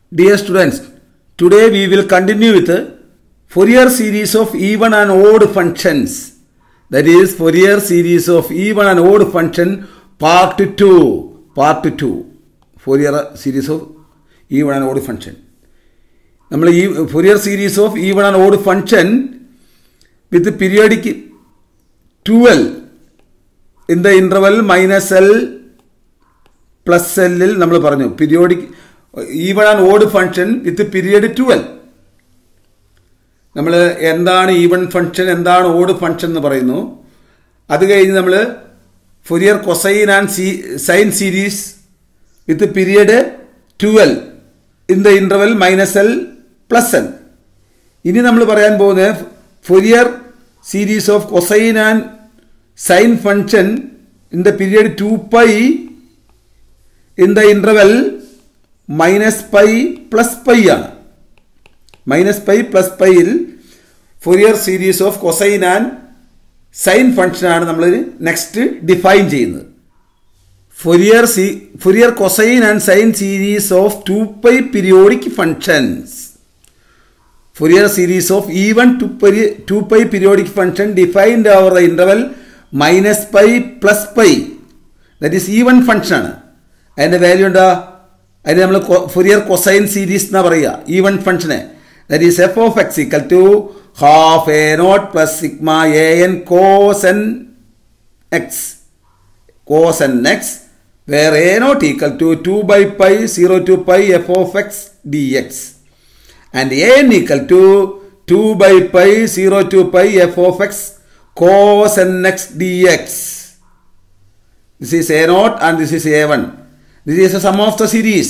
Dear students, today we will continue with the Fourier series of even and odd functions. That is Fourier series of even and odd function part 2. Part 2. Fourier series of even and odd function. നമ്മൾ ഈ Fourier series of even and odd function with periodic twelve in the interval minus L plus എല്ലിൽ നമ്മൾ പറഞ്ഞു periodic even and odd function with period twelve നമ്മൾ എന്താണ് even function എന്താണ് odd function എന്ന് പറയുന്നു അത് കഴിഞ്ഞ് നമ്മൾ Fourier cosine and C sine series with period twelve in the interval minus L plus L ഇനി നമ്മൾ പറയാൻ പോകുന്നത് Fourier series of cosine and sine function in the period two pi in the interval minus pi plus pi ആണ് minus pi plus പൈയിൽ Fourier series of cosine and sine ഫംഗ്ഷനാണ് നമ്മൾ next define ചെയ്യുന്നത് Fourier C Fourier cosine and sine series of two pi periodic functions Fourier series of even two pi two pi periodic function defined over the interval minus pi plus pi that is even ഫംഗ്ഷനാണ് അതിൻ്റെ value എന്താ അതിന് നമ്മൾ Fourier cosine series എന്നാ പറയുക even ഫംഗ്ഷനെ that is f of x equal to half a not plus sigma a n cos n x cos n x where a not equal to two by pi zero to pi f of x d x and a n equal to two by pi zero to pi f of x cos n x d x this is a not and this is a one This is a sum of the series.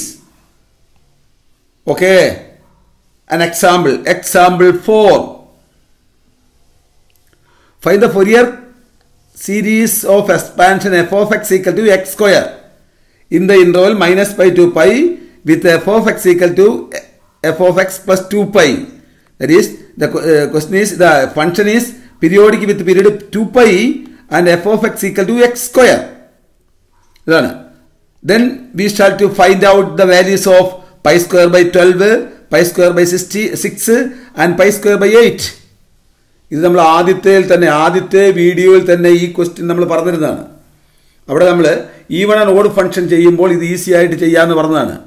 Okay. An example. Example 4. Find the Fourier series of expansion f of x equal to x square in the interval minus pi to pi with f of x equal to f of x plus 2 pi. That is, the uh, question is, the function is periodic with period 2 pi and f of x equal to x square. ഇതാണ് then we start to find out the values of pi square by 12 pi square by 66 and pi square by 8 ഇത് നമ്മൾ ആദ്യത്തേൽ തന്നെ ആദ്യത്തെ വീഡിയോയിൽ തന്നെ ഈ question നമ്മൾ പറഞ്ഞിരുന്നതാണ് അവിടെ നമ്മൾ ഈവൺ ആൻഡ് ഓഡ് ഫംഗ്ഷൻ ചെയ്യുമ്പോൾ ഇത് ഈസി ആയിട്ട് ചെയ്യാമെന്ന് പറഞ്ഞതാണ്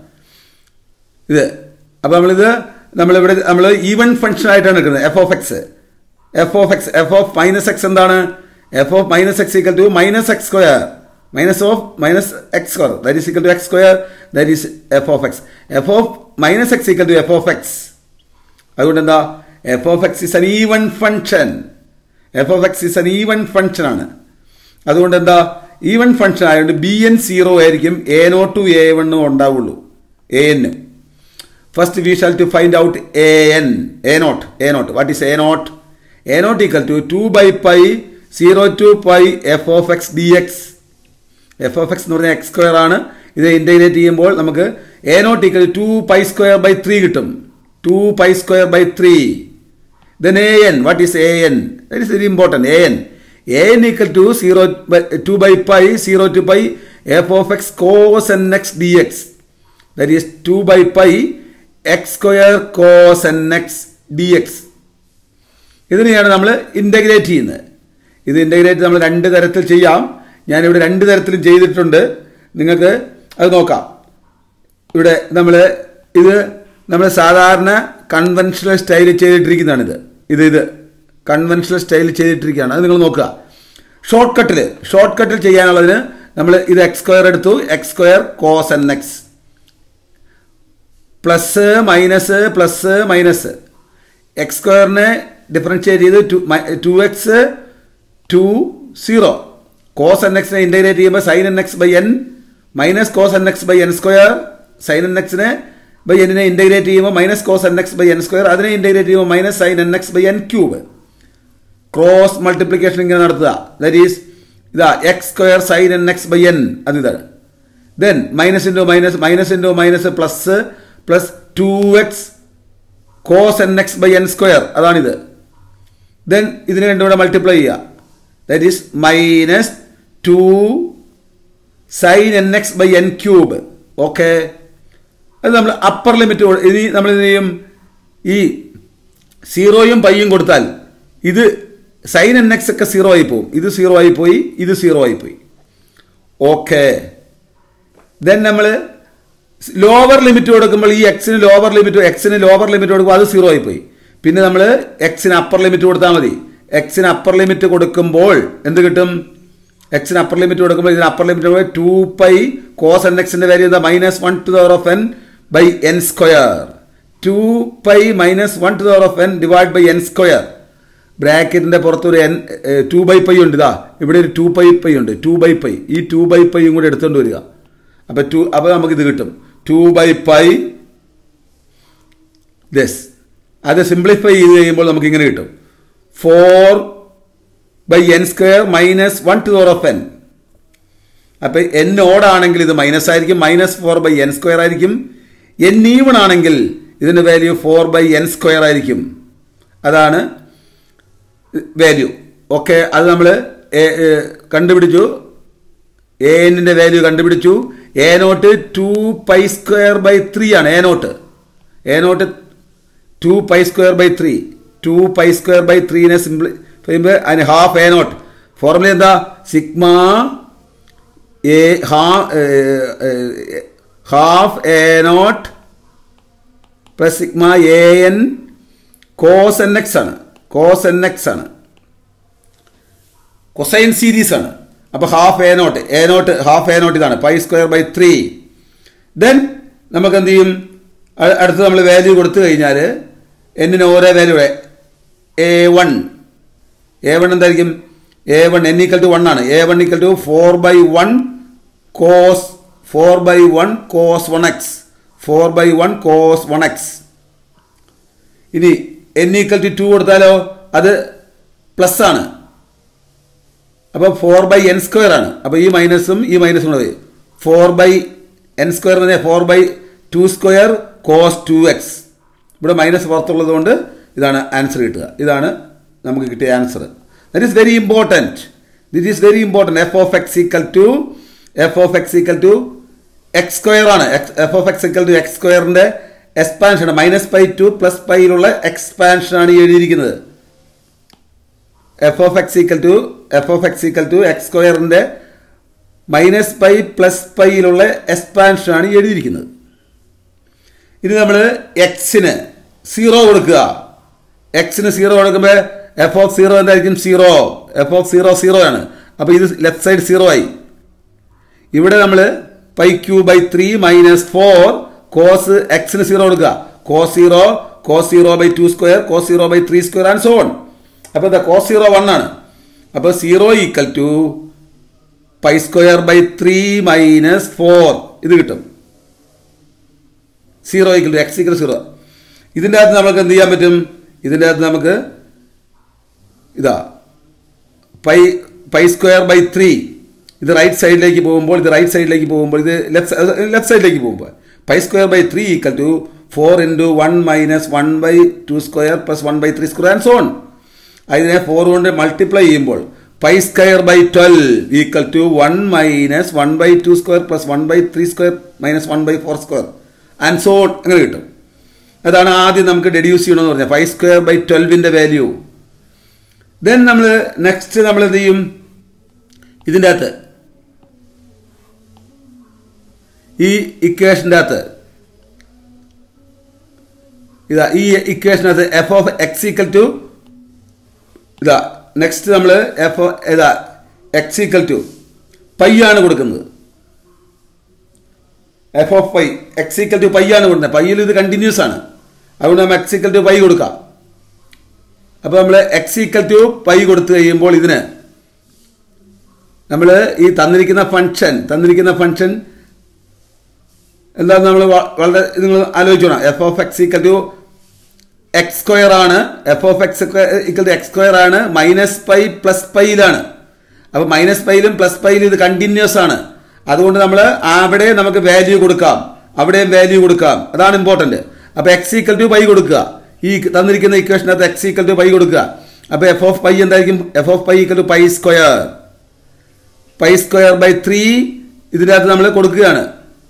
ഇത് അപ്പോൾ നമ്മളിത് നമ്മളിവിടെ നമ്മൾ ഈവൺ ഫംഗ്ഷൻ ആയിട്ടാണ് എടുക്കുന്നത് f of x f of x f of minus x എന്താണ് f of minus x equal to minus x square minus of minus x square that is equal to x square that is f of x f of minus x equal to f of x അതുകൊണ്ട് എന്താ f of x is an even function f of x is an even function ആണ് അതുകൊണ്ട് എന്താ even function ആയതുകൊണ്ട് b n zero ആയിരിക്കും a നോട്ടും a വണ്ണും ഉണ്ടാവുള്ളൂ എ എന്നും first we shall to find out a n a not a not what is a not a not equal to two by pi zero to pi f of x d x f of x എന്ന് പറഞ്ഞാൽ x square ആണ് ഇത് integrate ചെയ്യുമ്പോൾ നമുക്ക് a not equal to pi square by three കിട്ടും two pi square by three then a n what is a n that is very important a n a n equal to zero two by pi zero to pi f of x cos n x d x that is two by pi x square cos n x d x ഇതിനെയാണ് നമ്മൾ integrate ചെയ്യുന്നത് ഇത് integrate നമ്മൾ രണ്ട് തരത്തിൽ ചെയ്യാം ഞാനിവിടെ രണ്ട് തരത്തിലും ചെയ്തിട്ടുണ്ട് നിങ്ങൾക്ക് അത് നോക്കാം ഇവിടെ നമ്മൾ ഇത് നമ്മൾ സാധാരണ കൺവെൻഷണൽ സ്റ്റൈലിൽ ചെയ്തിട്ടിരിക്കുന്നതാണിത് ഇത് ഇത് കൺവെൻഷണൽ സ്റ്റൈലിൽ ചെയ്തിട്ടിരിക്കുകയാണ് അത് നിങ്ങൾ നോക്കുക ഷോർട്ട് കട്ടിൽ ഷോർട്ട് കട്ടിൽ ചെയ്യാനുള്ളതിന് നമ്മൾ ഇത് എക്സ് സ്ക്വയർ എടുത്തു x square cos n x plus minus plus minus x സ്ക്വയറിനെ ഡിഫറൻഷിയേറ്റ് ചെയ്ത് to two x two zero cos n എക്സിനെ ഇൻറ്റഗ്രേറ്റ് ചെയ്യുമ്പോൾ sine n x by n minus cos n x by n square sine n എക്സിനെ by എന്നിനെ integrate ചെയ്യുമ്പോൾ minus cos n x by n square അതിനെ integrate ചെയ്യുമ്പോൾ minus sine n x by n cube cross multiplication ഇങ്ങനെ നടത്തുക that is ഇതാ x square sine n x by n അത് ഇതാണ് then minus into minus minus into minus plus plus two x cos n x by n square അതാണിത് then ഇതിനെ രണ്ടും കൂടെ multiply ചെയ്യുക that is minus two sine n x by n cube okay അത് നമ്മൾ upper limit ഇനി നമ്മൾ എന്ത് ചെയ്യും ഈ സീറോയും പൈയും കൊടുത്താൽ ഇത് സൈൻ എൻ എക്സ് ഒക്കെ സീറോ ആയി പോകും ഇത് സീറോ ആയി പോയി ഇത് സീറോ ആയി പോയി ഓക്കെ ദെൻ നമ്മൾ ലോവർ ലിമിറ്റ് കൊടുക്കുമ്പോൾ ഈ എക്സിന് ലോവർ ലിമിറ്റ് എക്സിന് ലോവർ ലിമിറ്റ് കൊടുക്കുമ്പോൾ അത് സീറോ ആയി പോയി പിന്നെ നമ്മൾ എക്സിന് അപ്പർ ലിമിറ്റ് കൊടുത്താൽ മതി എക്സിന് അപ്പർ ലിമിറ്റ് കൊടുക്കുമ്പോൾ എന്ത് കിട്ടും എക്സിന് അപ്പർ ലിമിറ്റ് കൊടുക്കുമ്പോൾ ഇതിന് upper limit two pi cos n എക്സിന്റെ വാല്യൂ എന്താ minus one to the power of n by n square two pi minus one to the power of n divide by n square ബ്രാക്കറ്റിന്റെ പുറത്തൊരു എൻ ടു ബൈ പൈ ഉണ്ട് ഇതാ ഇവിടെ ഒരു two by pi ഉണ്ട് two by pi ഈ two by പൈയും കൂടെ എടുത്തുകൊണ്ട് വരിക അപ്പൊ ടു അപ്പൊ നമുക്ക് ഇത് കിട്ടും ടു ബൈ പൈ ദസ് അത് സിംപ്ലിഫൈ ചെയ്ത് കഴിയുമ്പോൾ നമുക്ക് ഇങ്ങനെ കിട്ടും four by n square minus one to of n അപ്പൊ എൻ ഓഡ് ആണെങ്കിൽ ഇത് മൈനസ് ആയിരിക്കും minus four by n square ആയിരിക്കും എൻ ഈവൺ ആണെങ്കിൽ ഇതിന്റെ value four by n square ആയിരിക്കും അതാണ് വാല്യൂ ഓക്കെ അത് നമ്മൾ കണ്ടുപിടിച്ചു എ എന്നിന്റെ വാല്യൂ കണ്ടുപിടിച്ചു a nought two pi square by three ആണ് a not a nought two pi square by three two pi square by ത്രീനെ സിംപിൾ ചെയ്യുമ്പോൾ അതിന് ഹാഫ് എ നോട്ട് ഫോർമുല എന്താ sigma a half a not plus sigma a n cos n x ആണ് cos n x ആണ് cosine series ആണ് അപ്പൊ half a not a nought half a nought ഇതാണ് pi square by three then നമുക്ക് എന്ത് ചെയ്യും അടുത്ത് നമ്മൾ വാല്യൂ കൊടുത്തു കഴിഞ്ഞാൽ എന്നിന് ഓരോ value a one a one എന്തായിരിക്കും a one n equal to one ആണ് a one equal to four by one cos four by one cos one x four by one cos one x ഇനി n equal to two കൊടുത്താലോ അത് plus ആണ് അപ്പോൾ four by n square ആണ് അപ്പോൾ ഈ മൈനസും ഈ മൈനസും കൂടെ ഫോർ ബൈ എൻ സ്ക്വയർ തന്നെ four by two square cos two x ഇവിടെ മൈനസ് പുറത്തുള്ളത് കൊണ്ട് ഇതാണ് ആൻസർ കിട്ടുക ഇതാണ് നമുക്ക് കിട്ടിയ answer that is very important that is very important f of x equal to f of x equal to x square ആണ് f of x equal to x സ്ക്വയറിന്റെ expansion minus pi two plus പൈയിലുള്ള expansion ആണ് ഈ എഴുതിയിരിക്കുന്നത് f of x equal to f of x equal to x സ്ക്വയറിന്റെ minus pi plus പൈയിലുള്ള expansion ആണ് ഈ എഴുതിയിരിക്കുന്നത് ഇനി നമ്മൾ എക്സിന് സീറോ കൊടുക്കുക എക്സിന് സീറോ കൊടുക്കുമ്പോൾ എഫ് ഓഫ് സീറോ എന്തായിരിക്കും zero f of zero zero ആണ് അപ്പോൾ ഇത് ലെഫ്റ്റ് സൈഡ് സീറോ ആയി ഇവിടെ നമ്മൾ pi q by three minus four cos എക്സിന് സീറോ കൊടുക്കുക cos zero cos zero by two square cos zero by three square and so on അപ്പോൾ എന്താ കോസ് സീറോ വൺ ആണ് അപ്പോൾ zero equal to pi square by three minus four ഇത് കിട്ടും zero equal to x equal zero ഇതിൻ്റെ അകത്ത് നമുക്ക് എന്ത് ചെയ്യാൻ പറ്റും ഇതിൻ്റെ അകത്ത് നമുക്ക് ഇതാ pi pi square by three ഇത് റൈറ്റ് സൈഡിലേക്ക് പോകുമ്പോൾ ഇത് റൈറ്റ് സൈഡിലേക്ക് പോകുമ്പോൾ ഇത് ലെഫ്റ്റ് ലെഫ്റ്റ് സൈഡിലേക്ക് പോകുമ്പോൾ pi square by three equal to four into one minus one by two square plus one by three square and so on അതിനെ ഫോർ കൊണ്ട് മൾട്ടിപ്ലൈ ചെയ്യുമ്പോൾ pi square by twelve equal to one minus one by two square plus one by three square minus one by four square and so on അങ്ങനെ കിട്ടും അതാണ് ആദ്യം നമുക്ക് deduce ചെയ്യണമെന്ന് പറഞ്ഞാൽ ഫൈവ് സ്ക്വയർ ബൈ ട്വൽവിൻ്റെ വാല്യൂ ദെൻ നമ്മൾ നെക്സ്റ്റ് നമ്മൾ എന്ത് ചെയ്യും ഇതിൻ്റെ അകത്ത് ഈ ഇക്വേഷൻ്റെ അകത്ത് ഇതാ ഈ ഇക്വേഷനകത്ത് f of x equal to ഇതാ നെക്സ്റ്റ് നമ്മൾ എഫ് ഇതാ എക്സ് ഈക്വൽ ടു പൈ ആണ് കൊടുക്കുന്നത് f of pi x equal to pi ആണ് കൊടുക്കുന്നത് പൈയിൽ ഇത് കണ്ടിന്യൂസ് ആണ് അതുകൊണ്ട് നമ്മൾ എക്സ് ഈക്വൽ ടു പൈ കൊടുക്കാം അപ്പോൾ നമ്മൾ എക്സ് ഈക്വൽ ടു പൈ കൊടുത്തു കഴിയുമ്പോൾ ഇതിന് നമ്മൾ ഈ തന്നിരിക്കുന്ന ഫംഗ്ഷൻ തന്നിരിക്കുന്ന ഫംഗ്ഷൻ എന്താ നമ്മൾ വളരെ നിങ്ങൾ ആലോചിച്ചോണം f of x equal to x square ആണ് f of x equal to x square ആണ് മൈനസ് പൈ പ്ലസ് പൈയിലാണ് അപ്പോൾ മൈനസ് പൈയിലും പ്ലസ് പൈയിലും ഇത് കണ്ടിന്യൂസ് ആണ് അതുകൊണ്ട് നമ്മൾ അവിടെ നമുക്ക് വാല്യൂ കൊടുക്കാം അവിടെയും വാല്യൂ കൊടുക്കാം അതാണ് ഇമ്പോർട്ടന്റ് അപ്പോൾ എക്സ് ഈക്വൽ ടു പൈ കൊടുക്കുക ഈ തന്നിരിക്കുന്ന ഇക്വേഷനകത്ത് എക്സ് ഈക്വൽ ടു പൈ കൊടുക്കുക അപ്പോൾ എഫ് ഓഫ് പൈ എന്തായിരിക്കും f of pi equal to pi square pi square by three ഇതിനകത്ത് നമ്മൾ കൊടുക്കുകയാണ്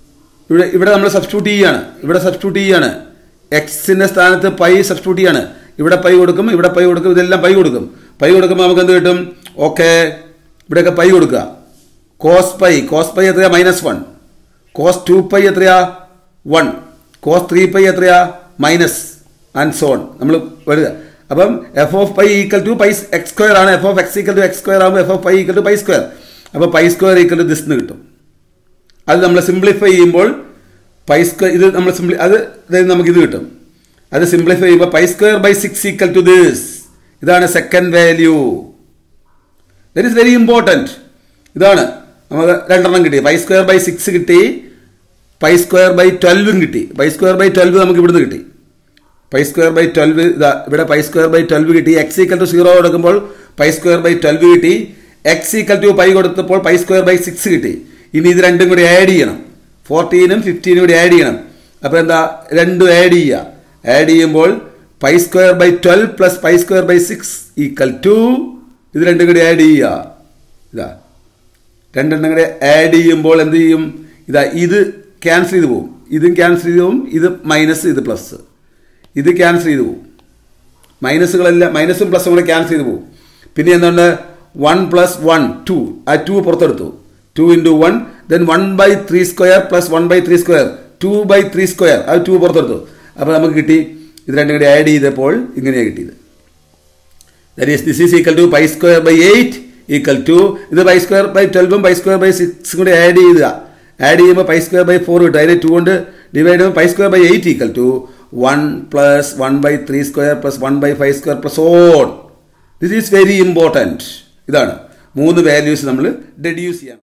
ഇവിടെ ഇവിടെ നമ്മൾ സബ്സ്റ്റിറ്റ്യൂട്ട് ചെയ്യാണ് ഇവിടെ സബ്സ്റ്റിറ്റ്യൂട്ട് ചെയ്യാണ് എക്സിന്റെ സ്ഥാനത്ത് പൈ സബ്സ്റ്റിറ്റ്യൂട്ട് ചെയ്യാണ് ഇവിടെ പൈ കൊടുക്കും ഇവിടെ പൈ കൊടുക്കും ഇതെല്ലാം പൈ കൊടുക്കും പൈ കൊടുക്കുമ്പോൾ നമുക്ക് എന്ത് കിട്ടും ഓക്കെ ഇവിടെയൊക്കെ പൈ കൊടുക്കുക കോസ് പൈ കോസ് പൈ എത്രയാ minus one cos two pi എത്രയാ വൺ കോസ് ത്രീ പൈ എത്രയാ മൈനസ് ആൻഡ് സോൺ നമ്മൾ വരിക അപ്പം f of pi equal to pi x square ആണ് f of x equal to x square ആകുമ്പോൾ f of pi equal to pi square അപ്പോൾ pi square equal to this എന്ന് കിട്ടും അത് നമ്മൾ സിംപ്ലിഫൈ ചെയ്യുമ്പോൾ പൈ സ്ക്വയർ ഇത് നമ്മൾ സിംപ്ലി അത് അതായത് നമുക്ക് ഇത് കിട്ടും അത് സിംപ്ലിഫൈ ചെയ്യുമ്പോൾ pi square by six equal to this ഇതാണ് second value that is very important ഇതാണ് നമുക്ക് രണ്ടെണ്ണം കിട്ടി പൈ സ്ക്വയർ ബൈ സിക്സ് കിട്ടി പൈ സ്ക്വയർ ബൈ ട്വൽവും കിട്ടി പൈ സ്ക്വയർ ബൈ ട്വൽവ് നമുക്ക് ഇവിടുന്ന് കിട്ടി പൈ സ്ക്വയർ ബൈ ട്വൽവ് ഇതാ ഇവിടെ പൈ സ്ക്വയർ ബൈ ട്വൽവ് കിട്ടി എക്സ് ഈക്വൽ ടു സീറോ കൊടുക്കുമ്പോൾ പൈ സ്ക്വയർ ബൈ ട്വൽവ് കിട്ടി എക്സ് ഈക്വൽ ടു പൈ കൊടുത്തപ്പോൾ പൈ സ്ക്വയർ ബൈ സിക്സ് കിട്ടി ഇനി ഇത് രണ്ടും കൂടി ആഡ് ചെയ്യണം ഫോർട്ടീനും ഫിഫ്റ്റീനും കൂടി ആഡ് ചെയ്യണം അപ്പോൾ എന്താ രണ്ടും ആഡ് ചെയ്യുക ആഡ് ചെയ്യുമ്പോൾ pi square by twelve plus pi square by six equal to ഇത് രണ്ടും കൂടി ആഡ് ചെയ്യുക ഇതാ രണ്ടെണ്ണം കൂടെ ആഡ് ചെയ്യുമ്പോൾ എന്ത് ചെയ്യും ഇതാ ഇത് ക്യാൻസൽ ചെയ്ത് പോകും ഇതും ക്യാൻസൽ ചെയ്ത് പോകും ഇത് മൈനസ് ഇത് പ്ലസ് ഇത് ക്യാൻസൽ ചെയ്ത് പോകും മൈനസുകളെല്ലാം മൈനസും പ്ലസും കൂടെ ക്യാൻസൽ ചെയ്ത് പോകും പിന്നെ എന്തുണ്ട് വൺ പ്ലസ് വൺ ടു ആ ടു പുറത്തെടുത്തു two into one then one by three square plus one by three square two by three square അത് ടു പുറത്തെടുത്തു അപ്പോൾ നമുക്ക് കിട്ടി ഇത് രണ്ടും കൂടി ആഡ് ചെയ്തപ്പോൾ ഇങ്ങനെയാണ് കിട്ടിയത് that is this is equal to pi square by eight equal to ഇത് പൈ സ്ക്വയർ ബൈ ട്വൽവും പൈ സ്ക്വയർ ബൈ സിക്സും കൂടി ആഡ് ചെയ്യുക ആഡ് ചെയ്യുമ്പോൾ പൈ സ്ക്വയർ ബൈ ഫോർ കിട്ടും അതിന് ടു കൊണ്ട് ഡിവൈഡ് ചെയ്യുമ്പോൾ pi square by eight equal to one plus one by three square plus one by five square plus on this is very important ഇതാണ് മൂന്ന് values നമ്മൾ deduce ചെയ്യാം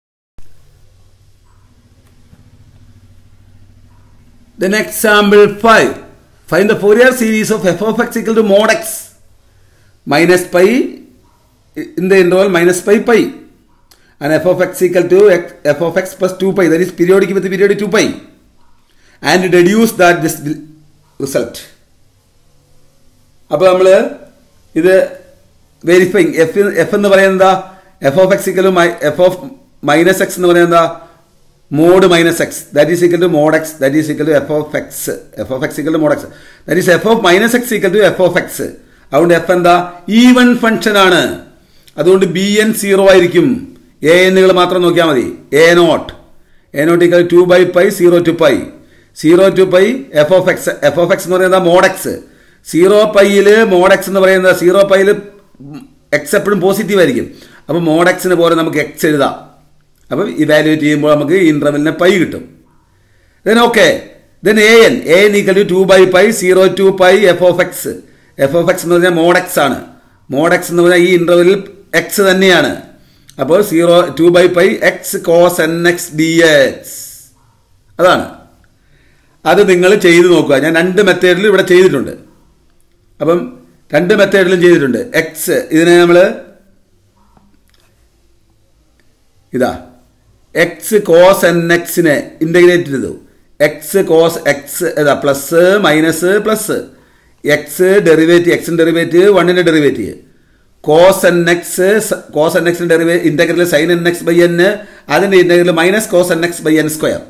Then example 5. Find the Fourier series of f of x equal to mod x minus pi in the interval minus pi pi and f of x equal to x, f of x plus 2 pi that is periodic with period 2 pi and deduce that this will result. അപ്പോൾ നമ്മൾ ഇത് verifying F f എന്ന് പറയുന്നത് f of x ഇക്കലും f of minus x എന്ന് പറയുന്നത് mod minus x that is equal to mod x that is equal to f of x f of x equal to mod x that is f of minus x equal to f of x അതുകൊണ്ട് f എന്താ even function ആണ് അതുകൊണ്ട് b n zero ആയിരിക്കും a എന്നുകൾ മാത്രം നോക്കിയാൽ മതി a not a not equal to by pi zero to pi zero to pi f of x f of x എന്ന് പറയുന്നത് മോഡ് എക്സ് സീറോ പൈയില് മോഡ് എക്സ് എന്ന് പറയുന്നത് സീറോ പൈയില് എക്സ് എപ്പോഴും പോസിറ്റീവ് ആയിരിക്കും അപ്പോൾ മോഡ് എക്സിന് പോലെ നമുക്ക് എക്സ് എഴുതാം അപ്പം ഇവാലുവേറ്റ് ചെയ്യുമ്പോൾ നമുക്ക് ഈ ഇൻ്റർവെലിനെ പൈ കിട്ടും then okay then a n a n equal to two by pi zero to pi f of x f of x എന്ന് പറഞ്ഞാൽ മോഡ് എക്സ് ആണ് മോഡ് എക്സ് എന്ന് പറഞ്ഞാൽ ഈ ഇൻ്റർവെലിൽ എക്സ് തന്നെയാണ് അപ്പോൾ zero two by pi x cos n x d x അതാണ് അത് നിങ്ങൾ ചെയ്ത് നോക്കുക ഞാൻ രണ്ട് മെത്തേഡിൽ ഇവിടെ ചെയ്തിട്ടുണ്ട് അപ്പം രണ്ട് മെത്തേഡിലും ചെയ്തിട്ടുണ്ട് എക്സ് ഇതിനെ നമ്മൾ ഇതാ എക്സ് കോസ് എൻ എക്സിനെ ഇൻ്റഗ്രേറ്റ് ചെയ്തു എക്സ് കോസ് എക്സ് ഇതാ plus minus plus x derivative എക്സിൻ്റെ ഡെറിവേറ്റീവ് വണ്ണിൻ്റെ derivative cos n x cos n എക്സിൻ്റെ ഡെറിവേ integral sine n x by n അതിൻ്റെ integral minus cos n x by n square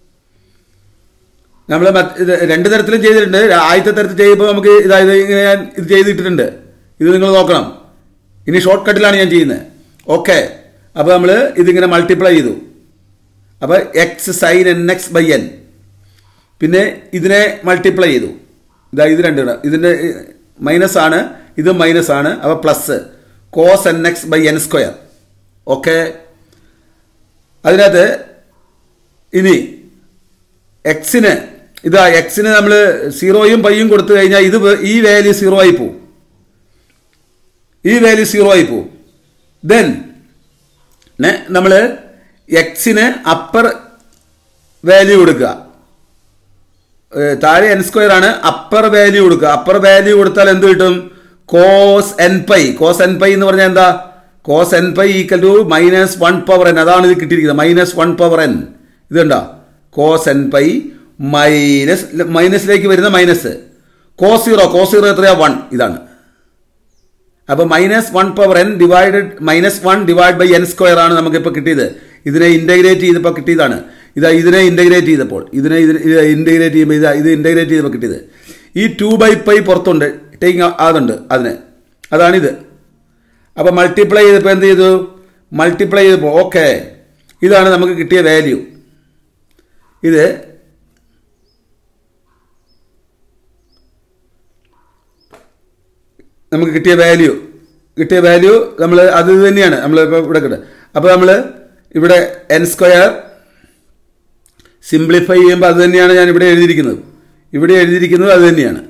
നമ്മൾ ഇത് രണ്ട് തരത്തിലും ചെയ്തിട്ടുണ്ട് ആദ്യത്തെ തരത്തിൽ ചെയ്യുമ്പോൾ നമുക്ക് ഇതായത് ഇങ്ങനെ ഞാൻ ഇത് ചെയ്തിട്ടുണ്ട് ഇത് നിങ്ങൾ നോക്കണം ഇനി ഷോർട്ട് കട്ടിലാണ് ഞാൻ ചെയ്യുന്നത് ഓക്കെ അപ്പോൾ നമ്മൾ ഇതിങ്ങനെ മൾട്ടിപ്ലൈ ചെയ്തു അപ്പോൾ x sine n x by n പിന്നെ ഇതിനെ മൾട്ടിപ്ലൈ ചെയ്തു ഇതാ ഇത് രണ്ടും ഇതിൻ്റെ മൈനസ് ആണ് ഇത് മൈനസ് ആണ് അപ്പോൾ plus cos n x by n square okay അതിനകത്ത് ഇനി എക്സിന് ഇതാ എക്സിന് നമ്മൾ സീറോയും പൈയും കൊടുത്തു കഴിഞ്ഞാൽ ഇത് ഈ വാല്യൂ സീറോ ആയി പോവും ഈ വാല്യൂ സീറോ ആയി പോവും ദെൻ നമ്മൾ എക്സിന് അപ്പർ വാല്യൂ കൊടുക്കുക താഴെ എൻ സ്ക്വയർ ആണ് അപ്പർ വാല്യൂ കൊടുക്കുക അപ്പർ വാല്യൂ കൊടുത്താൽ എന്ത് കിട്ടും cos n pi cos n pi എന്ന് പറഞ്ഞാൽ എന്താ cos n pi equal to minus one power n അതാണ് ഇത് കിട്ടിയിരിക്കുന്നത് മൈനസ് വൺ പവർ എൻ ഇതുണ്ടോ കോസ് എൻ പൈ മൈനസ് മൈനസിലേക്ക് വരുന്ന minus cos zero cos zero എത്രയാ വൺ ഇതാണ് അപ്പോൾ minus one power n divided minus one divide by n square ആണ് നമുക്കിപ്പോൾ കിട്ടിയത് ഇതിനെ ഇൻ്റഗ്രേറ്റ് ചെയ്തപ്പോൾ കിട്ടിയതാണ് ഇതാ ഇതിനെ ഇൻ്റഗ്രേറ്റ് ചെയ്തപ്പോൾ ഇതിനെ ഇതിന് ഇത് ഇൻ്റഗ്രേറ്റ് ചെയ്യുമ്പോൾ ഇതാ ഇത് ഇൻ്റഗ്രേറ്റ് ചെയ്തപ്പോൾ കിട്ടിയത് ഈ ടു ബൈ പൈ പുറത്തുണ്ട് ടേക്കിംഗ് അതുണ്ട് അതിന് അതാണിത് അപ്പോൾ മൾട്ടിപ്ലൈ ചെയ്തപ്പോൾ എന്ത് ചെയ്തു മൾട്ടിപ്ലൈ ചെയ്തപ്പോൾ ഓക്കെ ഇതാണ് നമുക്ക് കിട്ടിയ വാല്യൂ ഇത് നമുക്ക് കിട്ടിയ വാല്യൂ കിട്ടിയ വാല്യൂ നമ്മൾ അത് തന്നെയാണ് നമ്മൾ ഇപ്പോൾ ഇവിടെ കിട്ടുക അപ്പോൾ നമ്മൾ ഇവിടെ എൻ സ്ക്വയർ സിംപ്ലിഫൈ ചെയ്യുമ്പോൾ അത് തന്നെയാണ് ഞാൻ ഇവിടെ എഴുതിയിരിക്കുന്നത് ഇവിടെ എഴുതിയിരിക്കുന്നത് അത് തന്നെയാണ്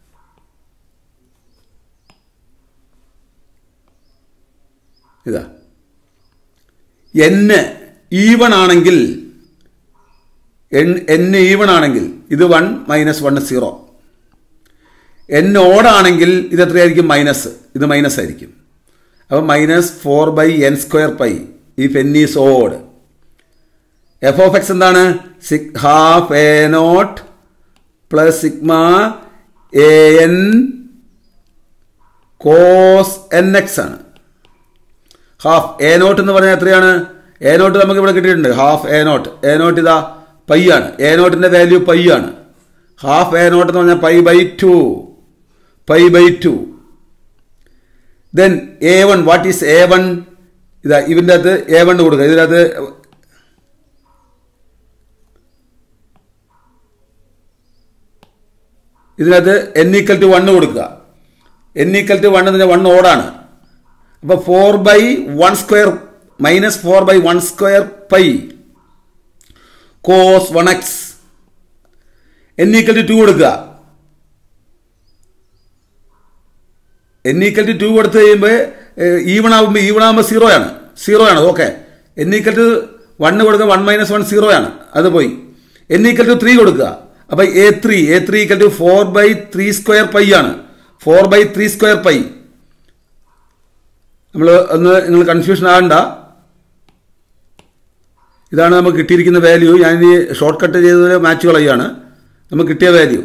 ഇതാ എന്ന് ഈവൺ ആണെങ്കിൽ എൻ ഈവൺ ആണെങ്കിൽ ഇത് one minus one zero n ഓടാണെങ്കിൽ ഇത് എത്രയായിരിക്കും മൈനസ് ഇത് മൈനസ് ആയിരിക്കും അപ്പോൾ minus four by n square pi if n is odd f of x എന്താണ് സിക് half a not plus sigma a n cos n x ആണ് ഹാഫ് എ നോട്ട് എന്ന് പറഞ്ഞാൽ എത്രയാണ് എ നോട്ട് നമുക്ക് ഇവിടെ കിട്ടിയിട്ടുണ്ട് half a not a nought ഇതാ പൈ ആണ് എ നോട്ടിന്റെ വാല്യൂ പൈ ആണ് ഹാഫ് എ നോട്ട് എന്ന് പറഞ്ഞാൽ pi by two pi by two then a one what is a one ഇതാ ഇതിൻ്റെ അകത്ത് എ വൺ കൊടുക്കുക ഇതിനകത്ത് ഇതിനകത്ത് എൻ ഈക്വൽ ടു വണ്ണ് കൊടുക്കുക എൻ ഈക്വൽ ടു വൺ എന്ന് പറഞ്ഞാൽ വൺ ഓടാണ് അപ്പോൾ four by one square minus four by one square pi cos one x n equal to two കൊടുക്കുക എൻ ഈക്വൽ ടു ടു കൊടുത്തു കഴിയുമ്പോൾ ഈവൺ ആകുമ്പോൾ even ആകുമ്പോൾ സീറോ ആണ് സീറോ ആണ് okay n equal to one കൊടുക്കുക വൺ മൈനസ് വൺ സീറോ ആണ് അത് പോയി എൻ ഈക്വൽ ടു ത്രീ കൊടുക്കുക അപ്പോൾ a three a three equal to four by three square pi ആണ് four by three square pi നമ്മൾ ഒന്ന് നിങ്ങൾ കൺഫ്യൂഷൻ ആകണ്ട ഇതാണ് നമുക്ക് കിട്ടിയിരിക്കുന്ന വാല്യൂ ഞാൻ ഇനി ഷോർട്ട് കട്ട് ചെയ്തത് മാച്ച് കളയുകയാണ് നമുക്ക് കിട്ടിയ വാല്യൂ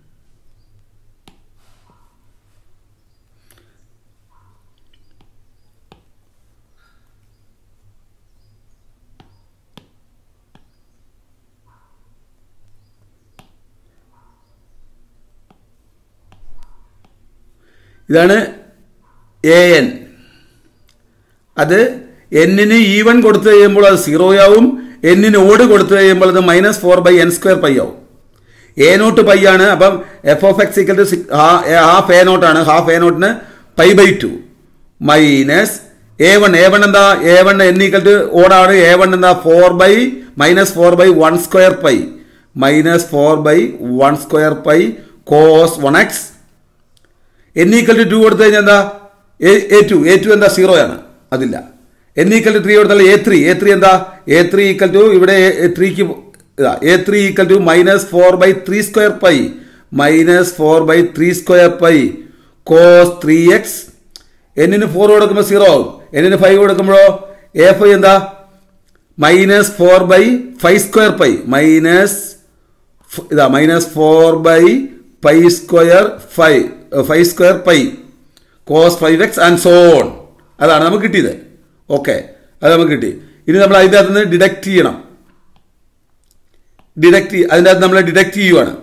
ഇതാണ് എ എൻ അത് എന്നിന് ഈവൻ കൊടുത്തു കഴിയുമ്പോൾ അത് സീറോ ആവും എന്നിന് ഓട് കൊടുത്തു കഴിയുമ്പോൾ അത് minus four by n square pi ആവും എ നോട്ട് പൈ ആണ് അപ്പം f of x equal to half a നോട്ടാണ് ഹാഫ് എ നോട്ടിന് pi by two minus a one a one എന്താ a one n equal to ഓടാണ് a one എന്താ four by minus four by one square pi minus four by one square pi cos one x n equal to two കൊടുത്തു കഴിഞ്ഞാൽ എന്താ A to a two എന്താ zero ആണ് അതില്ല n equal to three കൊടുത്താൽ a three a three എന്താ a three equal to ഇവിടെ ത്രീക്ക് ഇതാ a three equal to minus four by three square pi minus four by three square pi cos three x എന്നിന് four കൊടുക്കുമ്പോൾ zero ആവും എന്നിന് five കൊടുക്കുമ്പോഴോ എ ഫൈവ് എന്താ minus four by five square pi minus ഇതാ minus four by pi square five five square pi cos five x and so on അതാണ് നമുക്ക് കിട്ടിയത് ഓക്കെ അത് നമുക്ക് കിട്ടി ഇനി നമ്മൾ അതിൻ്റെ അകത്ത് നിന്ന് ഡിഡക്റ്റ് ചെയ്യണം ഡിഡക്റ്റ് അതിൻ്റെ അകത്ത് നമ്മൾ ഡിഡക്റ്റ് ചെയ്യുവാണ്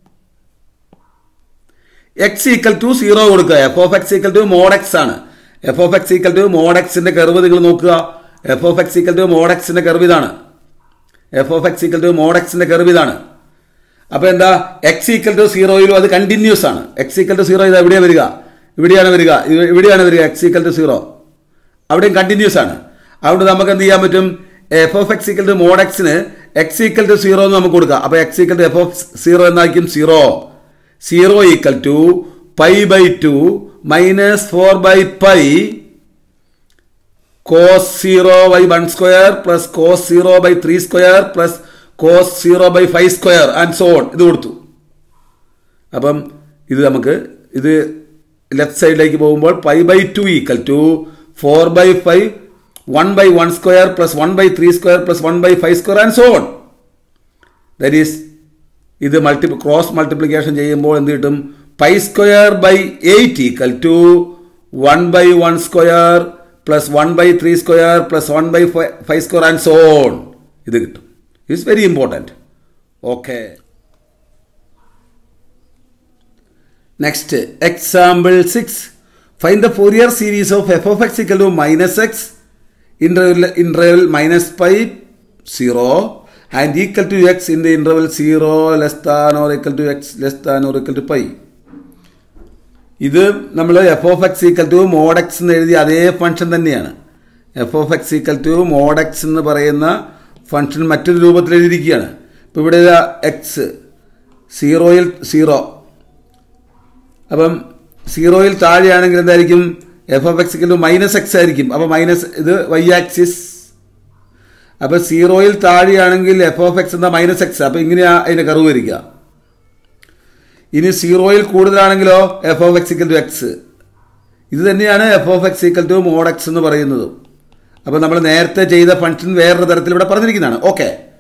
എക്സ് ഈക്വൽ ടു സീറോ കൊടുക്കുക f of x equal to mod x ആണ് f of x equal to mod എക്സിന്റെ കർവ് നിങ്ങൾ നോക്കുക f of x equal to mod എക്സിന്റെ കർവ് ഇതാണ് f of x equal to mod എക്സിന്റെ curve ഇതാണ് അപ്പൊ എന്താ എക്സ് ഈക്വൽ ടു സീറോയിലും അത് കണ്ടിന്യൂസ് ആണ് എക്സ് ഈക്വൽ ടു സീറോ ഇത് എവിടെയാണ് വരിക ഇവിടെയാണ് വരിക ഇവിടെയാണ് വരിക എക്സ് ഈക്വൽ ടു സീറോ അവിടെയും കണ്ടിന്യൂസ് ആണ് അവിടെ നമുക്ക് എന്ത് ചെയ്യാൻ പറ്റും f of x equal to mod എക്സിന് എക്സ് ഈക്വൽ ടു സീറോ എന്ന് നമുക്ക് കൊടുക്കാം അപ്പൊ x equal to f of zero എന്നായിരിക്കും zero zero equal to pi by two minus four by pi cos zero by one square plus cos zero by three square plus cos zero by five square and so on ഇത് കൊടുത്തു അപ്പം ഇത് നമുക്ക് ഇത് left സൈഡിലേക്ക് പോകുമ്പോൾ pi by two equal to four by five one by one square plus one by three square plus one by five square and so on that is ഇത് multi cross multiplication ചെയ്യുമ്പോൾ എന്ത് കിട്ടും pi square by eight equal to one by one square plus one by three square plus one by five square and so on ഇത് കിട്ടും it's very important okay next example six fine the Fourier series of f of x equal to minus x interval interval minus pi zero and equal to x in the interval zero less than or equal to x less than or equal to pi ഇത് നമ്മൾ f of x equal to mod x എന്ന് എഴുതിയ അതേ function തന്നെയാണ് f of x equal to mod x എന്ന് പറയുന്ന function മറ്റൊരു രൂപത്തിൽ എഴുതിയിരിക്കുകയാണ് ഇപ്പോൾ ഇവിടെ എക്സ് സീറോയിൽ സീറോ അപ്പം സീറോയിൽ താഴെയാണെങ്കിൽ എന്തായിരിക്കും f of x to minus x ആയിരിക്കും അപ്പോൾ മൈനസ് ഇത് വൈ ആക്സിസ് അപ്പോൾ സീറോയിൽ താഴെയാണെങ്കിൽ എഫ് ഓഫ് എക്സ് എന്താ മൈനസ് എക്സ് അപ്പോൾ ഇങ്ങനെയാ അതിൻ്റെ കർവ് വരിക ഇനി സീറോയിൽ കൂടുതലാണെങ്കിലോ f of x equal to x ഇത് തന്നെയാണ് f of x equal to mod x എന്ന് പറയുന്നത് അപ്പോൾ നമ്മൾ നേരത്തെ ചെയ്ത ഫംഗ്ഷൻ വേറൊരു തരത്തിൽ ഇവിടെ പറഞ്ഞിരിക്കുന്നതാണ് ഓക്കെ